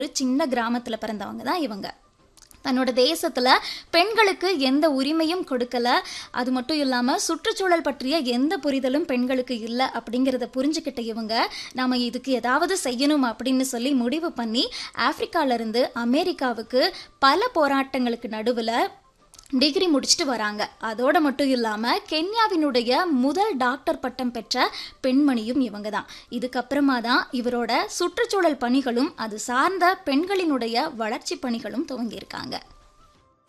ஒரு சின்ன கிராமத்துல பிறந்தவங்க தான் இவங்க தன்னோட தேசத்துல பெண்களுக்கு எந்த உரிமையும் கொடுக்கல அது மட்டும் இல்லாம சுற்றுச்சூழல் பற்றிய எந்த புரிதலும் பெண்களுக்கு இல்லை அப்படிங்கிறத புரிஞ்சுக்கிட்ட இவங்க நாம இதுக்கு ஏதாவது செய்யணும் அப்படின்னு சொல்லி முடிவு பண்ணி ஆப்பிரிக்கால இருந்து அமெரிக்காவுக்கு பல போராட்டங்களுக்கு நடுவுல டிகிரி முடிச்சுட்டு வராங்க அதோட மட்டும் இல்லாம கென்யாவினுடைய முதல் டாக்டர் பட்டம் பெற்ற பெண்மணியும் இவங்க தான் இதுக்கப்புறமா தான் இவரோட சுற்றுச்சூழல் பணிகளும் அது சார்ந்த பெண்களினுடைய வளர்ச்சி பணிகளும் துவங்கியிருக்காங்க